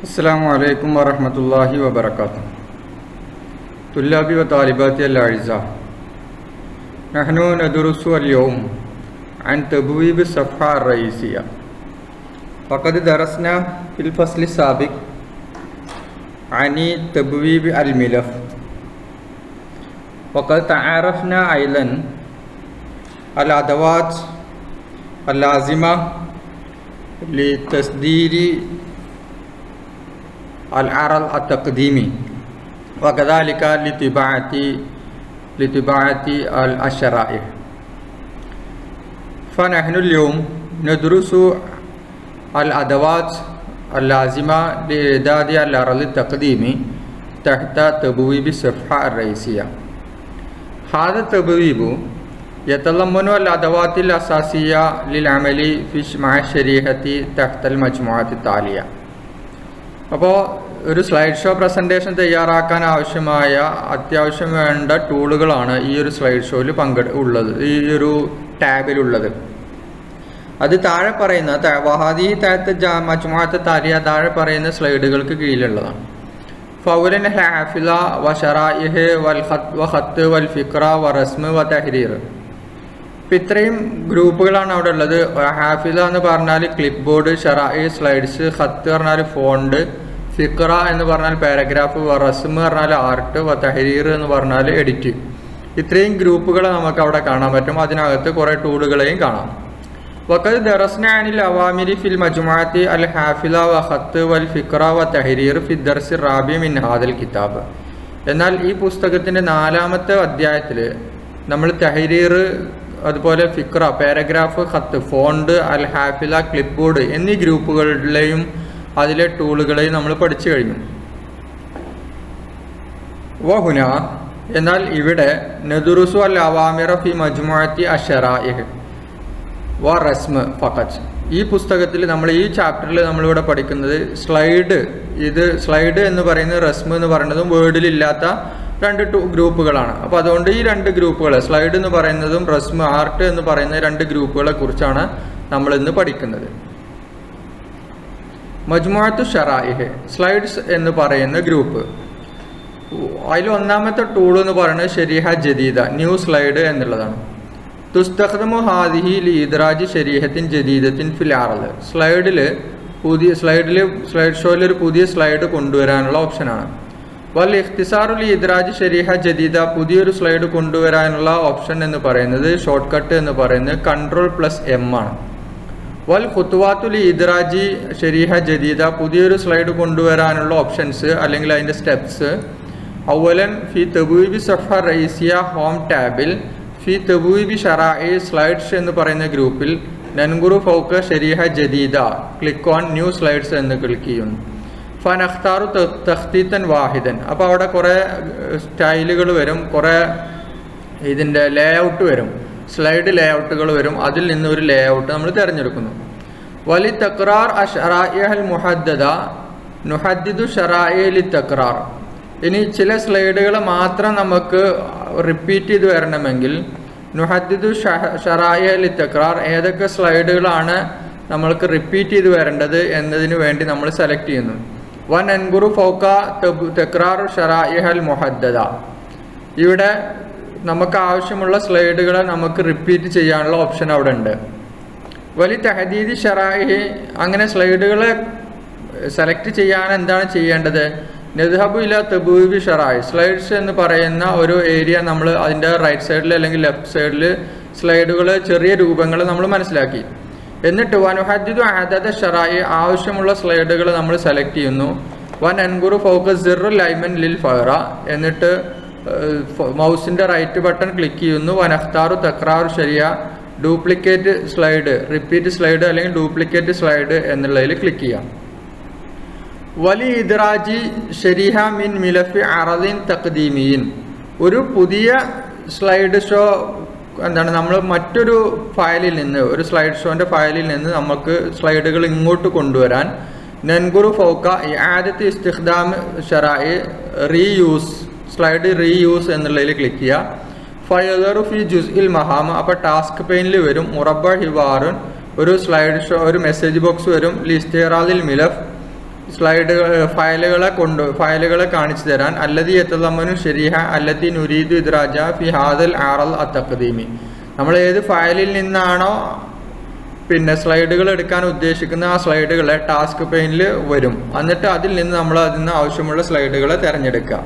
السلام عليكم ورحمة الله وبركاته طلابي وطالباتي الأعزاء نحن ندرس اليوم عن تبويب الصفحة الرئيسية فقد درسنا في الفصل السابق عن تبويب الملف وقد تعرفنا أيضا الأدوات اللازمة لتصدير العرض التقديمي وكذلك لطباعة لطباعة الشرائح فنحن اليوم ندرس الأدوات اللازمة لإعداد العرض التقديمي تحت تبويب الصفحة الرئيسية هذا التبويب يتضمن الأدوات الأساسية للعمل في مع الشريحة تحت المجموعات التالية അപ്പോൾ ഒരു slide show presentation തയ്യാറാക്കാൻ ആവശ്യമായ അത്യാവശ്യം വേണ്ട ടൂളുകളാണ് ഈ ഒരു സ്ലൈഡ് ഷോയിൽ പങ്കെടു ഉള്ളത് ഈ ഒരു ടാബിലുള്ളത് അത് താഴെ പറയുന്ന ത- വഹാദി താഴത്തെ മച്ചുമാത്ത താരിയ താഴെ പറയുന്ന സ്ലൈഡുകൾക്ക് കീഴിലുള്ളതാണ് ഫൗലൻ ഹാഫില വ ഷറായിഹ് വൽ ഖത്ത് വ ഖത്ത് വൽ ഫിക്ര വ റസ്മ് വ തഹരീർ ഇപ്പം ഇത്രയും ഗ്രൂപ്പുകളാണ് അവിടെ ഉള്ളത് ഹാഫില എന്ന് പറഞ്ഞാൽ ക്ലിപ്പ് ബോർഡ് ഷറായി സ്ലൈഡ്സ് ഖത്ത് പറഞ്ഞാൽ ഫോണ്ട് ഫിക്ര എന്ന് പറഞ്ഞാൽ പാരഗ്രാഫ് റസ്മ് പറഞ്ഞാൽ ആർട്ട് വ തഹരീർ എന്ന് പറഞ്ഞാൽ എഡിറ്റ് ഇത്രയും ഗ്രൂപ്പുകൾ നമുക്ക് അവിടെ കാണാൻ പറ്റും അതിനകത്ത് കുറേ ടൂളുകളെയും കാണാം وقد درسنا عن الأوامر في المجموعة الحافلة وخط والفكرة والتحرير في الدرس الرابع من هذا الكتاب എന്നാൽ ഈ പുസ്തകത്തിൻ്റെ നാലാമത്തെ അധ്യായത്തിൽ നമ്മൾ തഹരീർ അതുപോലെ ഫിക്ര പാരഗ്രാഫ് ഖത്ത് ഫോണ്ട് അൽ ഹാഫില ക്ലിപ്പ് ബോർഡ് എന്നീ ഗ്രൂപ്പുകളിലെയും അതിലെ ടൂളുകളെയും നമ്മൾ പഠിച്ചു കഴിഞ്ഞു വഹുന എന്നാൽ ഇവിടെ നെദുറുസു അൽ അവാമിറ ഫി മജ്മുഅത്തി അഷറായിഹ് വ റസ്മ് ഫഖത്ത് ഈ പുസ്തകത്തിൽ നമ്മൾ ഈ ചാപ്റ്ററിൽ നമ്മളിവിടെ പഠിക്കുന്നത് സ്ലൈഡ് ഇത് സ്ലൈഡ് എന്ന് പറയുന്നത് റസ്മ് എന്ന് പറയുന്നതും വേർഡിലില്ലാത്ത രണ്ട് ടു ഗ്രൂപ്പുകളാണ് അപ്പോൾ അതുകൊണ്ട് ഈ രണ്ട് ഗ്രൂപ്പുകൾ സ്ലൈഡ് എന്ന് പറയുന്നതും റസ്മ് ആർട്ട് എന്ന് പറയുന്ന രണ്ട് ഗ്രൂപ്പുകളെ കുറിച്ചാണ് നമ്മൾ ഇന്ന് പഠിക്കുന്നത് മജ്മുഅത്തു ഷറായിഹ് സ്ലൈഡ്സ് എന്ന് പറയുന്ന ഗ്രൂപ്പ് അതിൽ ഒന്നാമത്തെ ടൂൾ എന്ന് പറയുന്നത് ഷെരീഹ ജദീദ ന്യൂ സ്ലൈഡ് എന്നുള്ളതാണ് തുസ്തഖ്ദമു ഹാദിഹി ലീദ്രാജ് ഷരീഹത്തിൻ ജദീദത്തിൻ ഫിൽ ആറല് സ്ലൈഡിൽ പുതിയ സ്ലൈഡിൽ സ്ലൈഡ് ഷോയിൽ ഒരു പുതിയ സ്ലൈഡ് കൊണ്ടുവരാനുള്ള ഓപ്ഷനാണ് വൽ ഇഖ്തിസാറുൽ ഇദ്രാജ് ഷരീഹ ജദീദ പുതിയൊരു സ്ലൈഡ് കൊണ്ടുവരാനുള്ള ഓപ്ഷൻ എന്ന് പറയുന്നത് ഷോർട്ട് കട്ട് എന്ന് പറയുന്നത് കൺട്രോൾ പ്ലസ് എം ആണ് വൽ ഖുത്വാത്തുൽ ഇദ്രാജി ഷരീഹ ജദീദ പുതിയൊരു സ്ലൈഡ് കൊണ്ടുവരാനുള്ള ഓപ്ഷൻസ് അല്ലെങ്കിൽ അതിൻ്റെ സ്റ്റെപ്സ് ഔവലൻ ഫി തബൂബി സഫ റൈസിയ ഹോം ടാബിൽ ഫി തബൂബി ഷറായി സ്ലൈഡ്സ് എന്ന് പറയുന്ന ഗ്രൂപ്പിൽ നൻഗുറു ഫൗക്ക ഷരീഹ ജദീദ ക്ലിക്ക് ഓൺ ന്യൂ സ്ലൈഡ്സ് എന്ന് ക്ലിക്ക് ചെയ്യുന്നു ഫൻ അഖ്താറു തഖ്തീത്തൻ വാഹിദൻ അപ്പോൾ അവിടെ കുറേ സ്റ്റൈലുകൾ വരും കുറേ ഇതിൻ്റെ ലേ ഔട്ട് വരും സ്ലൈഡ് ലേ ഔട്ടുകൾ വരും അതിൽ നിന്ന് ഒരു ലേ ഔട്ട് നമ്മൾ തിരഞ്ഞെടുക്കുന്നു വലി തക്രാർ അഷറായൽ മുഹദ്ദദ നുഹദ്ദിദു ഷറായി തക്രാർ ഇനി ചില സ്ലൈഡുകൾ മാത്രം നമുക്ക് റിപ്പീറ്റ് ചെയ്ത് വരണമെങ്കിൽ നുഹദ്ദിദു ഷറായി തക്രാർ ഏതൊക്കെ സ്ലൈഡുകളാണ് നമ്മൾക്ക് റിപ്പീറ്റ് ചെയ്ത് വരേണ്ടത് എന്നതിന് വേണ്ടി നമ്മൾ സെലക്ട് ചെയ്യുന്നു വൻ അൻഗുറു ഫൗക്ക തെക്രാർ ഷറായിഹൽ മുഹദ്ദദ ഇവിടെ നമുക്ക് ആവശ്യമുള്ള സ്ലൈഡുകൾ നമുക്ക് റിപ്പീറ്റ് ചെയ്യാനുള്ള ഓപ്ഷൻ അവിടെ ഉണ്ട് വലി തഹദീദി ഷറായി അങ്ങനെ സ്ലൈഡുകളെ സെലക്ട് ചെയ്യാൻ എന്താണ് ചെയ്യേണ്ടത് നെദ്ഹബു ഇല തബൂബി ഷറായി സ്ലൈഡ്സ് എന്ന് പറയുന്ന ഒരു ഏരിയ നമ്മൾ അതിൻ്റെ റൈറ്റ് സൈഡിൽ അല്ലെങ്കിൽ ലെഫ്റ്റ് സൈഡിൽ സ്ലൈഡുകൾ ചെറിയ രൂപങ്ങൾ നമ്മൾ മനസ്സിലാക്കി എന്നിട്ട് വനുഹദ്ദിദു അഹദദ ഷറായി ആവശ്യമുള്ള സ്ലൈഡുകൾ നമ്മൾ സെലക്ട് ചെയ്യുന്നു വൻ അൻഗുറു ഫോക്കസ് സിറു ലൈമൻ ലിൽ ഫഹറ എന്നിട്ട് മൗസിൻ്റെ റൈറ്റ് ബട്ടൺ ക്ലിക്ക് ചെയ്യുന്നു വനഖ്താറു തക്രാറു ശരിയ ഡ്യൂപ്ലിക്കേറ്റ് സ്ലൈഡ് റിപ്പീറ്റ് സ്ലൈഡ് അല്ലെങ്കിൽ ഡ്യൂപ്ലിക്കേറ്റ് സ്ലൈഡ് എന്നുള്ളതിൽ ക്ലിക്ക് ചെയ്യാം വലി ഇദ്രാജി ഷെരീഹ മിൻ മിലഫി അറദിൻ തഖ്ദീമീൻ ഒരു പുതിയ സ്ലൈഡ് ഷോ എന്താണ് നമ്മൾ മറ്റൊരു ഫയലിൽ നിന്ന് ഒരു സ്ലൈഡ് ഷോൻ്റെ ഫയലിൽ നിന്ന് നമുക്ക് സ്ലൈഡുകൾ ഇങ്ങോട്ട് കൊണ്ടുവരാൻ നൻഗുറു ഫൗക്ക ആദ്യത്തെ ഇസ്തിഖ്ദാം ഷറായി റീയൂസ് സ്ലൈഡ് റീയൂസ് എന്നുള്ളതിൽ ക്ലിക്ക് ചെയ്യുക ഫയദറു ഫി ജുസ് ഇൽ മഹാമ അപ്പോൾ ടാസ്ക് പെയിനിൽ വരും മുറബ ഹിവാറുൻ ഒരു സ്ലൈഡ് ഷോ ഒരു മെസ്സേജ് ബോക്സ് വരും ലിസ്തേറാദിൽ മിലഫ് സ്ലൈഡുകൾ ഫയലുകളെ കൊണ്ട് ഫയലുകളെ കാണിച്ചു തരാൻ അല്ലതി എത്തമ്മനു ശരിഹ അല്ലത്തി നുരീദു ഇദ്രാജ ഫി ഹാദൽ ആറൽ അത്തഖദീമി നമ്മൾ ഏത് ഫയലിൽ നിന്നാണോ പിന്നെ സ്ലൈഡുകൾ എടുക്കാൻ ഉദ്ദേശിക്കുന്ന ആ സ്ലൈഡുകളെ ടാസ്ക് പെയിനിൽ വരും എന്നിട്ട് അതിൽ നിന്ന് നമ്മൾ അതിൽ നിന്ന് ആവശ്യമുള്ള സ്ലൈഡുകളെ തിരഞ്ഞെടുക്കുക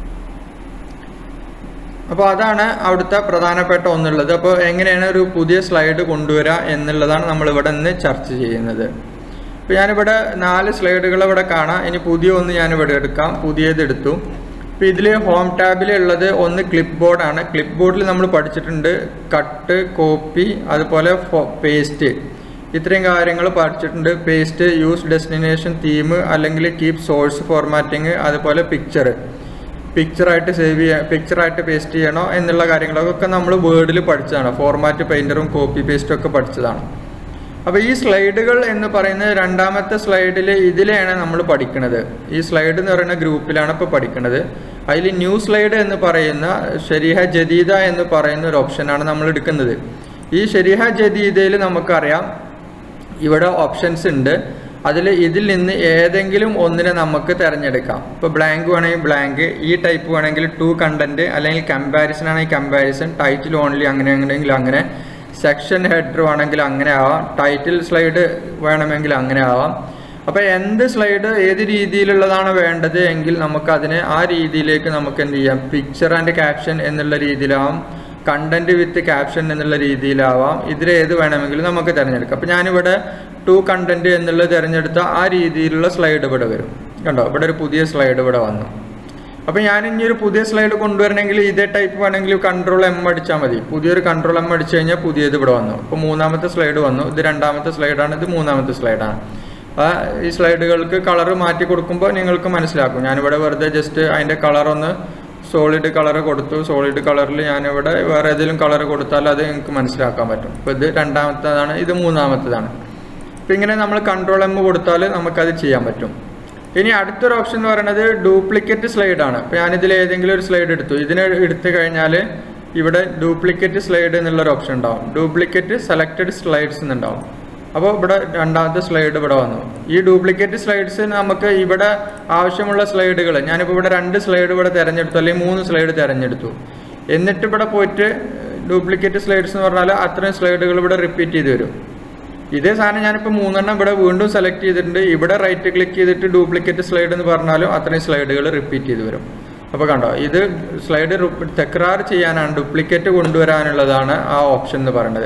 അപ്പോൾ അതാണ് അവിടുത്തെ പ്രധാനപ്പെട്ട ഒന്നുള്ളത് അപ്പോൾ എങ്ങനെയാണ് ഒരു പുതിയ സ്ലൈഡ് കൊണ്ടുവരിക എന്നുള്ളതാണ് നമ്മൾ ഇവിടെ നിന്ന് ചർച്ച ചെയ്യുന്നത് ഇപ്പോൾ ഞാനിവിടെ നാല് സ്ലൈഡുകൾ ഇവിടെ കാണാം ഇനി പുതിയ ഒന്ന് ഞാനിവിടെ എടുക്കാം പുതിയത് എടുത്തു ഇപ്പോൾ ഇതിൽ ഹോം ടാബിലുള്ളത് ഒന്ന് ക്ലിപ്പ് ബോർഡാണ് ക്ലിപ്പ് ബോർഡിൽ നമ്മൾ പഠിച്ചിട്ടുണ്ട് കട്ട് കോപ്പി അതുപോലെ പേസ്റ്റ് ഇത്രയും കാര്യങ്ങൾ പഠിച്ചിട്ടുണ്ട് പേസ്റ്റ് യൂസ് ഡെസ്റ്റിനേഷൻ തീം അല്ലെങ്കിൽ കീപ് സോഴ്സ് ഫോർമാറ്റിംഗ് അതുപോലെ പിക്ചർ പിക്ചറായിട്ട് സേവ് ചെയ്യാൻ പിക്ചറായിട്ട് പേസ്റ്റ് ചെയ്യണോ എന്നുള്ള കാര്യങ്ങളൊക്കെ നമ്മൾ വേർഡിൽ പഠിച്ചതാണ് ഫോർമാറ്റ് പെയിൻറ്ററും കോപ്പി പേസ്റ്റും ഒക്കെ പഠിച്ചതാണ് അപ്പോൾ ഈ സ്ലൈഡുകൾ എന്ന് പറയുന്നത് രണ്ടാമത്തെ സ്ലൈഡിൽ ഇതിലെയാണ് നമ്മൾ പഠിക്കുന്നത് ഈ സ്ലൈഡ് എന്ന് പറയുന്ന ഗ്രൂപ്പിലാണ് ഇപ്പോൾ പഠിക്കുന്നത് അതിൽ ന്യൂ സ്ലൈഡ് എന്ന് പറയുന്ന ഷരീഹ ജദീദ എന്ന് പറയുന്ന ഒരു ഓപ്ഷനാണ് നമ്മൾ എടുക്കുന്നത് ഈ ഷരീഹ ജദീദയിൽ നമുക്കറിയാം ഇവിടെ ഓപ്ഷൻസ് ഉണ്ട് അതിൽ ഇതിൽ നിന്ന് ഏതെങ്കിലും ഒന്നിനെ നമുക്ക് തിരഞ്ഞെടുക്കാം ഇപ്പോൾ ബ്ലാങ്ക് വേണമെങ്കിൽ ബ്ലാങ്ക് ഈ ടൈപ്പ് വേണമെങ്കിൽ ടു കണ്ടന്റ് അല്ലെങ്കിൽ കമ്പാരിസൺ ആണെങ്കിൽ കമ്പാരിസൺ ടൈറ്റിൽ ഓൺലി അങ്ങനെ അങ്ങനെയെങ്കിൽ അങ്ങനെ സെക്ഷൻ ഹെഡർ വേണമെങ്കിൽ അങ്ങനെ ആവാം ടൈറ്റിൽ സ്ലൈഡ് വേണമെങ്കിൽ അങ്ങനെ ആവാം അപ്പോൾ എന്ത് സ്ലൈഡ് ഏത് രീതിയിലുള്ളതാണ് വേണ്ടത് എങ്കിൽ നമുക്കതിനെ ആ രീതിയിലേക്ക് നമുക്ക് എന്ത് ചെയ്യാം പിക്ചർ ആൻഡ് ക്യാപ്ഷൻ എന്നുള്ള രീതിയിലാവാം കണ്ടന്റ് വിത്ത് ക്യാപ്ഷൻ എന്നുള്ള രീതിയിലാവാം ഇതിൽ ഏത് വേണമെങ്കിലും നമുക്ക് തിരഞ്ഞെടുക്കാം അപ്പോൾ ഞാനിവിടെ ടു കണ്ടന്റ് എന്നുള്ളത് തിരഞ്ഞെടുത്ത ആ രീതിയിലുള്ള സ്ലൈഡ് ഇവിടെ വരും കണ്ടോ ഇവിടെ ഒരു പുതിയ സ്ലൈഡ് ഇവിടെ വന്നു അപ്പോൾ ഞാൻ ഇനി ഒരു പുതിയ സ്ലൈഡ് കൊണ്ടുവരണമെങ്കിൽ ഇതേ ടൈപ്പ് വേണമെങ്കിൽ കൺട്രോൾ എം അടിച്ചാൽ മതി പുതിയൊരു കൺട്രോൾ എം അടിച്ചു കഴിഞ്ഞാൽ പുതിയത് ഇവിടെ വന്നു അപ്പോൾ മൂന്നാമത്തെ സ്ലൈഡ് വന്നു ഇത് രണ്ടാമത്തെ സ്ലൈഡാണ് ഇത് മൂന്നാമത്തെ സ്ലൈഡാണ് ആ ഈ സ്ലൈഡുകൾക്ക് കളർ മാറ്റി കൊടുക്കുമ്പോൾ നിങ്ങൾക്ക് മനസ്സിലാക്കും ഞാനിവിടെ വെറുതെ ജസ്റ്റ് അതിൻ്റെ കളറൊന്ന് സോളിഡ് കളർ കൊടുത്തു സോളിഡ് കളറിൽ ഞാനിവിടെ വേറെ ഏതെങ്കിലും കളർ കൊടുത്താൽ അത് നിങ്ങൾക്ക് മനസ്സിലാക്കാൻ പറ്റും ഇപ്പോൾ ഇത് രണ്ടാമത്തേതാണ് ഇത് മൂന്നാമത്തേതാണ് ഇപ്പം ഇങ്ങനെ നമ്മൾ കൺട്രോൾ എം കൊടുത്താൽ നമുക്കത് ചെയ്യാൻ പറ്റും ഇനി അടുത്തൊരു ഓപ്ഷൻ എന്ന് പറയുന്നത് ഡ്യൂപ്ലിക്കേറ്റ് സ്ലൈഡ് ആണ് ഇപ്പം ഞാനിതിൽ ഏതെങ്കിലും ഒരു സ്ലൈഡ് എടുത്തു ഇതിന് എടുത്തു കഴിഞ്ഞാൽ ഇവിടെ ഡ്യൂപ്ലിക്കേറ്റ് സ്ലൈഡ് എന്നുള്ളൊരു ഓപ്ഷൻ ഉണ്ടാവും ഡ്യൂപ്ലിക്കേറ്റ് സെലക്റ്റഡ് സ്ലൈഡ്സ് എന്നുണ്ടാവും അപ്പോൾ ഇവിടെ രണ്ടാമത്തെ സ്ലൈഡ് ഇവിടെ വന്നു ഈ ഡ്യൂപ്ലിക്കേറ്റ് സ്ലൈഡ്സ് നമുക്ക് ഇവിടെ ആവശ്യമുള്ള സ്ലൈഡുകൾ ഞാനിപ്പോൾ ഇവിടെ രണ്ട് സ്ലൈഡ് ഇവിടെ തിരഞ്ഞെടുത്തു അല്ലെങ്കിൽ മൂന്ന് സ്ലൈഡ് തിരഞ്ഞെടുത്തു എന്നിട്ട് ഇവിടെ പോയിട്ട് ഡ്യൂപ്ലിക്കേറ്റ് സ്ലൈഡ്സ് എന്ന് പറഞ്ഞാൽ അത്രയും സ്ലൈഡുകൾ ഇവിടെ റിപ്പീറ്റ് ചെയ്ത് വരും ഇതേ സാധനം ഞാനിപ്പോൾ മൂന്നെണ്ണം ഇവിടെ വീണ്ടും സെലക്ട് ചെയ്തിട്ടുണ്ട് ഇവിടെ റൈറ്റ് ക്ലിക്ക് ചെയ്തിട്ട് ഡ്യൂപ്ലിക്കേറ്റ് സ്ലൈഡ് എന്ന് പറഞ്ഞാലും അത്രയും സ്ലൈഡുകൾ റിപ്പീറ്റ് ചെയ്ത് വരും അപ്പോൾ കണ്ടോ ഇത് സ്ലൈഡ് തെക്രാർ ചെയ്യാനാണ് ഡ്യൂപ്ലിക്കേറ്റ് കൊണ്ടുവരാനുള്ളതാണ് ആ ഓപ്ഷൻ എന്ന് പറയുന്നത്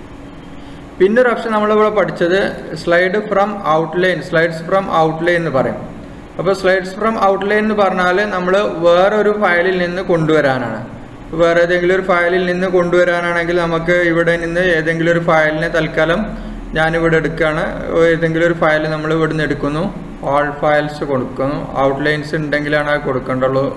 പിന്നെ ഒരു ഓപ്ഷൻ നമ്മളിവിടെ പഠിച്ചത് slide from outline slides from outline എന്ന് പറയും അപ്പോൾ സ്ലൈഡ്സ് ഫ്രം ഔട്ട്ലൈൻ എന്ന് പറഞ്ഞാൽ നമ്മൾ വേറൊരു ഫയലിൽ നിന്ന് കൊണ്ടുവരാനാണ് വേറെ ഏതെങ്കിലും ഒരു ഫയലിൽ നിന്ന് കൊണ്ടുവരാനാണെങ്കിൽ നമുക്ക് ഇവിടെ നിന്ന് ഏതെങ്കിലും ഒരു ഫയലിനെ തൽക്കാലം ഞാനിവിടെ എടുക്കുകയാണ് ഏതെങ്കിലും ഒരു ഫയൽ നമ്മൾ ഇവിടെ നിന്ന് എടുക്കുന്നു ഓൾ ഫയൽസ് കൊടുക്കുന്നു ഔട്ട്ലൈൻസ് ഉണ്ടെങ്കിലാണ് അത് കൊടുക്കേണ്ടുള്ളൂ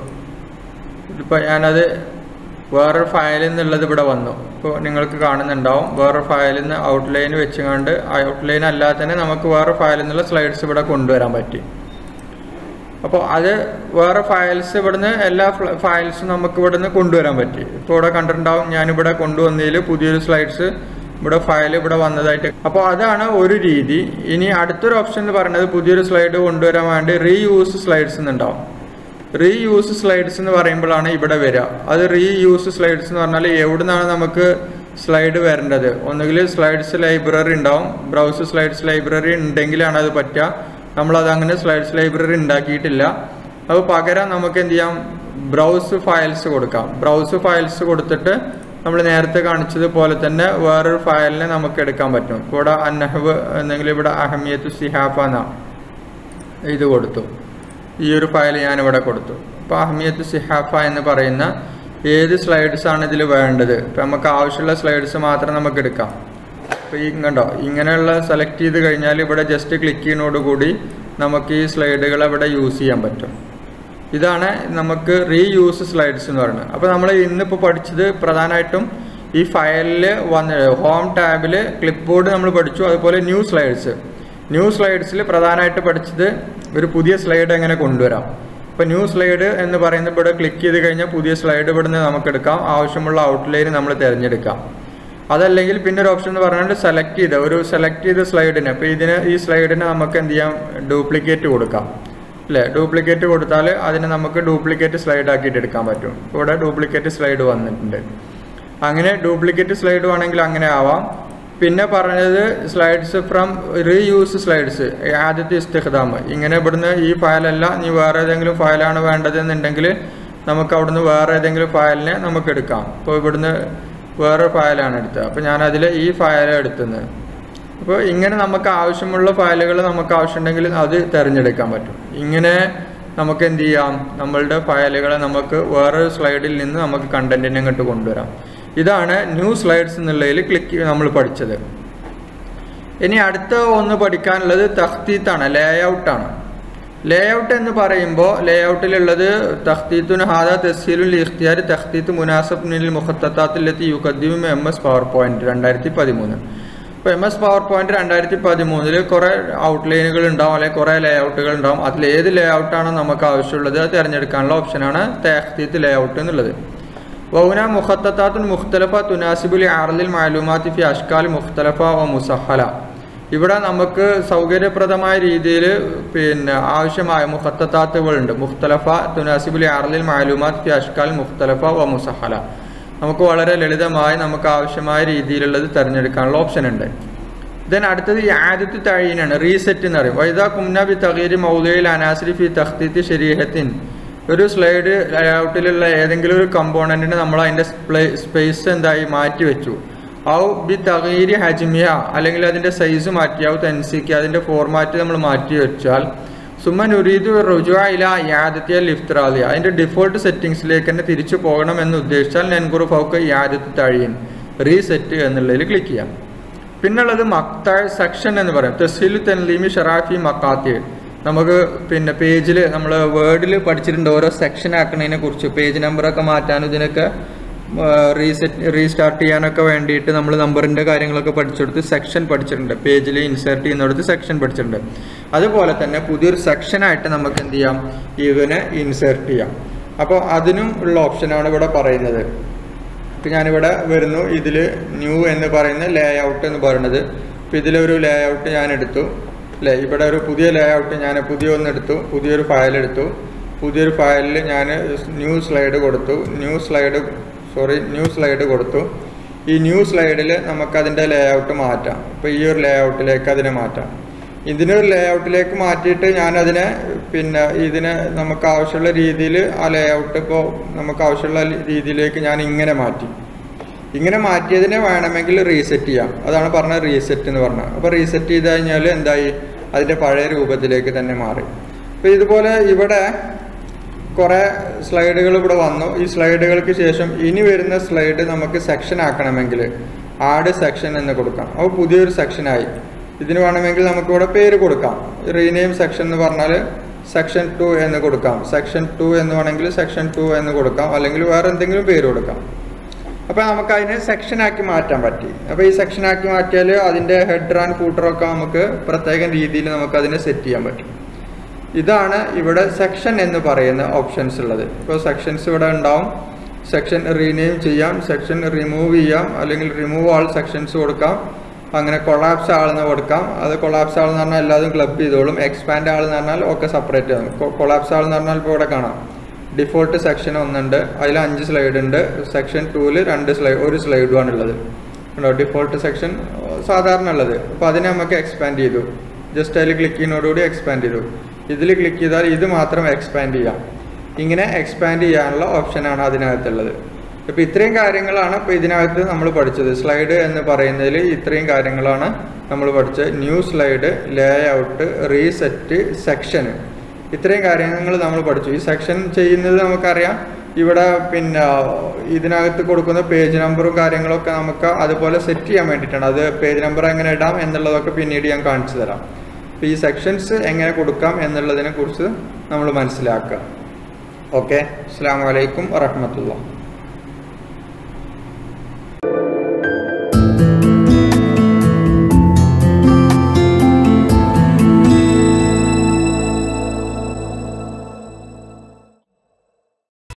ഇപ്പോൾ ഞാനത് വേറൊരു ഫയലിൽ നിന്നുള്ളത് ഇവിടെ വന്നു ഇപ്പോൾ നിങ്ങൾക്ക് കാണുന്നുണ്ടാവും വേറൊരു ഫയലിൽ നിന്ന് ഔട്ട്ലൈൻ വെച്ചുകൊണ്ട് ഔട്ട്ലൈൻ അല്ലാതെ തന്നെ നമുക്ക് വേറെ ഫയലിൽ നിന്നുള്ള സ്ലൈഡ്സ് ഇവിടെ കൊണ്ടുവരാൻ പറ്റി അപ്പോൾ അത് വേറെ ഫയൽസ് ഇവിടുന്ന് എല്ലാ ഫയൽസും നമുക്ക് ഇവിടുന്ന് കൊണ്ടുവരാൻ പറ്റി ഇപ്പോൾ ഇവിടെ കണ്ടിട്ടുണ്ടാവും ഞാനിവിടെ കൊണ്ടുവന്നതിൽ പുതിയൊരു സ്ലൈഡ്സ് ഇവിടെ ഫയൽ ഇവിടെ വന്നതായിട്ട് അപ്പോൾ അതാണ് ഒരു രീതി ഇനി അടുത്തൊരു ഓപ്ഷൻ എന്ന് പറയുന്നത് പുതിയൊരു സ്ലൈഡ് കൊണ്ടുവരാൻ വേണ്ടി റീയൂസ് സ്ലൈഡ്സ് എന്നുണ്ടാവും റീയൂസ് സ്ലൈഡ്സ് എന്ന് പറയുമ്പോഴാണ് ഇവിടെ വരിക അത് റീയൂസ് സ്ലൈഡ്സ് എന്ന് പറഞ്ഞാൽ എവിടെ നിന്നാണ് നമുക്ക് സ്ലൈഡ് വരേണ്ടത് ഒന്നുകിൽ സ്ലൈഡ്സ് ലൈബ്രറി ഉണ്ടാവും ബ്രൗസ് സ്ലൈഡ്സ് ലൈബ്രറി ഉണ്ടെങ്കിലാണ് അത് പറ്റുക നമ്മളത് അങ്ങനെ സ്ലൈഡ്സ് ലൈബ്രറി ഉണ്ടാക്കിയിട്ടില്ല അപ്പോൾ പകരം നമുക്ക് എന്ത് ചെയ്യാം ബ്രൗസ് ഫയൽസ് കൊടുക്കാം ബ്രൗസ് ഫയൽസ് കൊടുത്തിട്ട് നമ്മൾ നേരത്തെ കാണിച്ചതുപോലെ തന്നെ വേറൊരു ഫയലിനെ നമുക്ക് എടുക്കാൻ പറ്റും ഇവിടെ അന്നഹവ് എന്നെങ്കിൽ ഇവിടെ അഹമിയത്ത് സിഹാഫ എന്നാണ് ഇത് കൊടുത്തു ഈ ഒരു ഫയൽ ഞാനിവിടെ കൊടുത്തു അപ്പോൾ അഹമിയത്ത് സിഹാഫ എന്ന് പറയുന്ന ഏത് സ്ലൈഡ്സ് ആണ് ഇതിൽ വേണ്ടത് ഇപ്പം നമുക്ക് ആവശ്യമുള്ള സ്ലൈഡ്സ് മാത്രം നമുക്ക് എടുക്കാം അപ്പോൾ ഈ കണ്ടോ ഇങ്ങനെയുള്ള സെലക്ട് ചെയ്ത് കഴിഞ്ഞാൽ ഇവിടെ ജസ്റ്റ് ക്ലിക്ക് ചെയ്യുന്നതോടുകൂടി നമുക്ക് ഈ സ്ലൈഡുകൾ അവിടെ യൂസ് ചെയ്യാൻ പറ്റും ഇതാണ് നമുക്ക് റീയൂസ് സ്ലൈഡ്സ് എന്ന് പറയുന്നത് അപ്പോൾ നമ്മൾ ഇന്നിപ്പോൾ പഠിച്ചത് പ്രധാനമായിട്ടും ഈ ഫയലിൽ വന്ന് ഹോം ടാബിൽ ക്ലിപ്പ് ബോർഡ് നമ്മൾ പഠിച്ചു അതുപോലെ ന്യൂ സ്ലൈഡ്സ് ന്യൂ സ്ലൈഡ്സിൽ പ്രധാനമായിട്ട് പഠിച്ചത് ഒരു പുതിയ സ്ലൈഡ് എങ്ങനെ കൊണ്ടുവരാം ഇപ്പോൾ ന്യൂ സ്ലൈഡ് എന്ന് പറയുന്നത് ഇവിടെ ക്ലിക്ക് ചെയ്ത് കഴിഞ്ഞാൽ പുതിയ സ്ലൈഡ് ഇവിടുന്ന് നമുക്ക് എടുക്കാം ആവശ്യമുള്ള ഔട്ട്ലൈൻ നമ്മൾ തിരഞ്ഞെടുക്കാം അതല്ലെങ്കിൽ പിന്നെ ഒരു ഓപ്ഷൻ എന്ന് പറഞ്ഞാൽ സെലക്ട് ചെയ്ത ഒരു സെലക്ട് ചെയ്ത സ്ലൈഡിന് അപ്പോൾ ഇതിന് ഈ സ്ലൈഡിന് നമുക്ക് എന്ത് ചെയ്യാം ഡ്യൂപ്ലിക്കേറ്റ് കൊടുക്കാം അല്ലേ ഡ്യൂപ്ലിക്കേറ്റ് കൊടുത്താൽ അതിന് നമുക്ക് ഡ്യൂപ്ലിക്കേറ്റ് സ്ലൈഡ് ആക്കിയിട്ട് എടുക്കാൻ പറ്റും ഇവിടെ ഡ്യൂപ്ലിക്കേറ്റ് സ്ലൈഡ് വന്നിട്ടുണ്ട് അങ്ങനെ ഡ്യൂപ്ലിക്കേറ്റ് സ്ലൈഡ് വേണമെങ്കിൽ അങ്ങനെ ആവാം പിന്നെ പറഞ്ഞത് സ്ലൈഡ്സ് ഫ്രം റീയൂസ് സ്ലൈഡ്സ് ആദ്യത്തെ ഇസ്തിഖ്ദാം ഇങ്ങനെ ഇവിടുന്ന് ഈ ഫയലല്ല നീ വേറെ ഏതെങ്കിലും ഫയലാണ് വേണ്ടതെന്നുണ്ടെങ്കിൽ നമുക്ക് അവിടുന്ന് വേറെ ഏതെങ്കിലും ഫയലിനെ നമുക്ക് എടുക്കാം ഇപ്പോൾ ഇവിടുന്ന് വേറെ ഫയലാണ് എടുത്തത് അപ്പോൾ ഞാൻ അതിൽ ഈ ഫയൽ എടുത്തുന്നത് അപ്പോൾ ഇങ്ങനെ നമുക്ക് ആവശ്യമുള്ള ഫയലുകൾ നമുക്ക് ആവശ്യമുണ്ടെങ്കിൽ അത് തിരഞ്ഞെടുക്കാൻ പറ്റും ഇങ്ങനെ നമുക്ക് എന്ത് ചെയ്യാം നമ്മളുടെ ഫയലുകളെ നമുക്ക് വേറൊരു സ്ലൈഡിൽ നിന്ന് നമുക്ക് കണ്ടന്റിനെ ഇങ്ങോട്ട് കൊണ്ടുവരാം ഇതാണ് ന്യൂ സ്ലൈഡ്സ് എന്നുള്ളതിൽ ക്ലിക്ക് നമ്മൾ പഠിച്ചത് ഇനി അടുത്ത ഒന്ന് പഠിക്കാനുള്ളത് തഖ്തീത്താണ് ലേ ഔട്ടാണ് ലേ ഔട്ട് എന്ന് പറയുമ്പോൾ ലേ ഔട്ടിലുള്ളത് തഖ്തീത്തുൻ ഹാദ തസ്സീലുൽ ഇഖ്തിയാർ തഖ്തീത്ത് മുനാസബ് നിൽ മുഖത്തത്താത്തിലെത്തി യുഖദ്ദിമും എം എസ് പവർ പോയിന്റ് രണ്ടായിരത്തി പതിമൂന്ന് ഇപ്പോൾ എം എസ് പവർ പോയിന്റ് രണ്ടായിരത്തി പതിമൂന്നില് കുറേ ഔട്ട്ലൈനുകൾ ഉണ്ടാവും അല്ലെങ്കിൽ കുറേ ലേ ഔട്ടുകൾ ഉണ്ടാവും അതിൽ ഏത് ലേ ഔട്ടാണോ നമുക്ക് ആവശ്യമുള്ളത് അത് തിരഞ്ഞെടുക്കാനുള്ള ഓപ്ഷനാണ് തഖ്തീത്ത് ലേ ഔട്ട് എന്നുള്ളത് വൗന മുഖത്തത്താത്തുൻ മുഖ്തലഫ തുനാസിബുൽ ആർലിൽ മാലൂമാത്തി ഫി അഷ്കാൽ മുഖ്തലഫ വ മുസഹല ഇവിടെ നമുക്ക് സൗകര്യപ്രദമായ രീതിയിൽ പിന്നെ ആവശ്യമായ മുഖത്തത്താത്തുകളുണ്ട് മുഖ്തലഫ തുനാസിബുൽ ആർലിൽ മാലൂമാത്ത് ഫി അഷ്കാൽ മുഖ്തലഫ വ മുസഹല നമുക്ക് വളരെ ലളിതമായി നമുക്ക് ആവശ്യമായ രീതിയിലുള്ളത് തിരഞ്ഞെടുക്കാനുള്ള ഓപ്ഷൻ ഉണ്ട് ദെൻ അടുത്തത് ഈ ആദ്യത്തെ തഴീനാണ് റീസെറ്റ് എന്ന് പറയും വൈദ കുംന ബി തകീരി മൗലയിൽ അനാസിരി ഫി തഖ്തീത്തി ശരീരത്തിൻ ഒരു സ്ലൈഡ് ലേഔട്ടിലുള്ള ഏതെങ്കിലും ഒരു കമ്പോണന്റിന് നമ്മൾ അതിന്റെ സ്പേസ് എന്തായി മാറ്റി വെച്ചു ഔ ബി തകീരി ഹജ്മിയ അല്ലെങ്കിൽ അതിന്റെ സൈസ് മാറ്റിയാവും തെൻസിക്ക് അതിന്റെ ഫോർമാറ്റ് നമ്മൾ മാറ്റി വെച്ചാൽ സുമൻ ഉരീദ് റുജുവ ഇല യാദത്തിയ ലിഫ്ത്രാലിയ അതിന്റെ ഡിഫോൾട്ട് സെറ്റിംഗ്സിലേക്ക് തന്നെ തിരിച്ചു പോകണം എന്ന് ഉദ്ദേശിച്ചാൽ നെൻകുറു ഫൗക്ക് യാദത്ത് തഴിയൻ റീസെറ്റ് എന്നുള്ളതിൽ ക്ലിക്ക് ചെയ്യാം പിന്നുള്ളത് മക്താഴ് സെക്ഷൻ എന്ന് പറയും തെസ്ഹിലു തെൻലീമി ഷറാഫി മക്കാത്തി നമുക്ക് പിന്നെ പേജിൽ നമ്മൾ വേർഡിൽ പഠിച്ചിട്ടുണ്ട് ഓരോ സെക്ഷൻ ആക്കുന്നതിനെ കുറിച്ച് പേജ് നമ്പറൊക്കെ മാറ്റാനും ഇതിനൊക്കെ റീസെറ്റ് റീസ്റ്റാർട്ട് ചെയ്യാനൊക്കെ വേണ്ടിയിട്ട് നമ്മൾ നമ്പറിൻ്റെ കാര്യങ്ങളൊക്കെ പഠിച്ചെടുത്ത് സെക്ഷൻ പഠിച്ചിട്ടുണ്ട് പേജിൽ ഇൻസേർട്ട് ചെയ്യുന്നിടത്ത് സെക്ഷൻ പഠിച്ചിട്ടുണ്ട് അതുപോലെ തന്നെ പുതിയൊരു സെക്ഷനായിട്ട് നമുക്ക് എന്ത് ചെയ്യാം ഇവനെ ഇൻസേർട്ട് ചെയ്യാം അപ്പോൾ അതിനും ഉള്ള ഓപ്ഷനാണ് ഇവിടെ പറയുന്നത് ഇപ്പം ഞാനിവിടെ വരുന്നു ഇതിൽ ന്യൂ എന്ന് പറയുന്ന ലേ ഔട്ട് എന്ന് പറയുന്നത് ഇപ്പം ഇതിലൊരു ലേ ഔട്ട് ഞാൻ എടുത്തു അല്ലേ ഇവിടെ ഒരു പുതിയ ലേ ഔട്ട് ഞാൻ പുതിയ ഒന്ന് എടുത്തു പുതിയൊരു ഫയൽ എടുത്തു പുതിയൊരു ഫയലിൽ ഞാൻ ന്യൂ സ്ലൈഡ് കൊടുത്തു new slide sorry new slide കൊടുത്തു ഈ ന്യൂ സ്ലൈഡിൽ നമുക്കതിൻ്റെ ലേ ഔട്ട് മാറ്റാം ഇപ്പോൾ ഈ ഒരു ലേ ഔട്ടിലേക്ക് അതിനെ മാറ്റാം ഇതിനൊരു ലേ ഔട്ടിലേക്ക് മാറ്റിയിട്ട് ഞാനതിനെ പിന്നെ ഇതിനെ നമുക്ക് ആവശ്യമുള്ള രീതിയിൽ ആ ലേ ഔട്ട് ഇപ്പോൾ നമുക്ക് ആവശ്യമുള്ള രീതിയിലേക്ക് ഞാൻ ഇങ്ങനെ മാറ്റി ഇങ്ങനെ മാറ്റിയതിനെ വേണമെങ്കിൽ റീസെറ്റ് ചെയ്യാം അതാണ് പറഞ്ഞത് റീസെറ്റ് എന്ന് പറഞ്ഞത് അപ്പോൾ റീസെറ്റ് ചെയ്ത് കഴിഞ്ഞാൽ എന്തായി അതിൻ്റെ പഴയ രൂപത്തിലേക്ക് തന്നെ മാറി അപ്പോൾ ഇതുപോലെ ഇവിടെ കുറേ സ്ലൈഡുകൾ ഇവിടെ വന്നു ഈ സ്ലൈഡുകൾക്ക് ശേഷം ഇനി വരുന്ന സ്ലൈഡ് നമുക്ക് സെക്ഷൻ ആക്കണമെങ്കിൽ ആഡ് സെക്ഷൻ എന്ന് കൊടുക്കാം അപ്പോൾ പുതിയൊരു സെക്ഷനായി ഇതിന് വേണമെങ്കിൽ നമുക്കിവിടെ പേര് കൊടുക്കാം റീനെയിം സെക്ഷൻ എന്ന് പറഞ്ഞാൽ സെക്ഷൻ ടു എന്ന് കൊടുക്കാം സെക്ഷൻ ടു എന്ന് വേണമെങ്കിൽ സെക്ഷൻ ടു എന്ന് കൊടുക്കാം അല്ലെങ്കിൽ വേറെ എന്തെങ്കിലും പേര് കൊടുക്കാം അപ്പോൾ നമുക്ക് അതിനെ സെക്ഷനാക്കി മാറ്റാൻ പറ്റി അപ്പോൾ ഈ സെക്ഷനാക്കി മാറ്റിയാൽ അതിൻ്റെ ഹെഡർ ആൻഡ് ഫൂട്ടറൊക്കെ നമുക്ക് പ്രത്യേക രീതിയിൽ നമുക്ക് അതിനെ സെറ്റ് ചെയ്യാൻ പറ്റും ഇതാണ് ഇവിടെ സെക്ഷൻ എന്ന് പറയുന്ന ഓപ്ഷൻസ് ഉള്ളത് ഇപ്പോൾ സെക്ഷൻസ് ഇവിടെ ഉണ്ടാവും സെക്ഷൻ റീനെയിം ചെയ്യാം സെക്ഷൻ റിമൂവ് ചെയ്യാം അല്ലെങ്കിൽ റിമൂവ് ആൾ സെക്ഷൻസ് കൊടുക്കാം അങ്ങനെ കൊളാപ്സ് ആളെന്ന് കൊടുക്കാം അത് കൊളാപ്സ് ആളെന്ന് പറഞ്ഞാൽ എല്ലാതും ക്ലബ് ചെയ്തോളും എക്സ്പാൻഡ് ആളെന്ന് പറഞ്ഞാൽ ഒക്കെ സെപ്പറേറ്റ് ആകും കൊളാപ്സ് ആളെന്ന് പറഞ്ഞാൽ ഇപ്പോൾ ഇവിടെ കാണാം ഡിഫോൾട്ട് സെക്ഷൻ ഒന്നുണ്ട് അതിൽ അഞ്ച് സ്ലൈഡ് ഉണ്ട് സെക്ഷൻ ടൂവിൽ രണ്ട് സ്ലൈഡ് ഒരു സ്ലൈഡുമാണ് ഉള്ളത് ഉണ്ടോ ഡിഫോൾട്ട് സെക്ഷൻ സാധാരണ ഉള്ളത് അപ്പോൾ അതിനെ നമുക്ക് എക്സ്പാൻഡ് ചെയ്തു ജസ്റ്റ് അതിൽ ക്ലിക്ക് ചെയ്യുന്നതോടുകൂടി എക്സ്പാൻഡ് ചെയ്തു ഇതിൽ ക്ലിക്ക് ചെയ്താൽ ഇത് മാത്രം എക്സ്പാൻഡ് ചെയ്യാം ഇങ്ങനെ എക്സ്പാൻഡ് ചെയ്യാനുള്ള ഓപ്ഷനാണ് അതിനകത്തുള്ളത് അപ്പോൾ ഇത്രയും കാര്യങ്ങളാണ് ഇപ്പോൾ ഇതിനകത്ത് നമ്മൾ പഠിച്ചത് സ്ലൈഡ് എന്ന് പറയുന്നതിൽ ഇത്രയും കാര്യങ്ങളാണ് നമ്മൾ പഠിച്ചത് new slide layout reset section ഇത്രയും കാര്യങ്ങൾ നമ്മൾ പഠിച്ചു ഈ സെക്ഷൻ ചെയ്യുന്നത് നമുക്കറിയാം ഇവിടെ പിന്നെ ഇതിനകത്ത് കൊടുക്കുന്ന പേജ് നമ്പറും കാര്യങ്ങളൊക്കെ നമുക്ക് അതുപോലെ സെറ്റ് ചെയ്യാൻ വേണ്ടിയിട്ടാണ് അത് പേജ് നമ്പർ എങ്ങനെ ഇടാം എന്നുള്ളതൊക്കെ പിന്നീട് ഞാൻ കാണിച്ചു തരാം അപ്പോൾ ഈ സെക്ഷൻസ് എങ്ങനെ കൊടുക്കാം എന്നുള്ളതിനെ കുറിച്ച് നമ്മൾ മനസ്സിലാക്കുക ഓക്കെ അസ്സാം വലൈക്കും വറഹമത്തുള്ള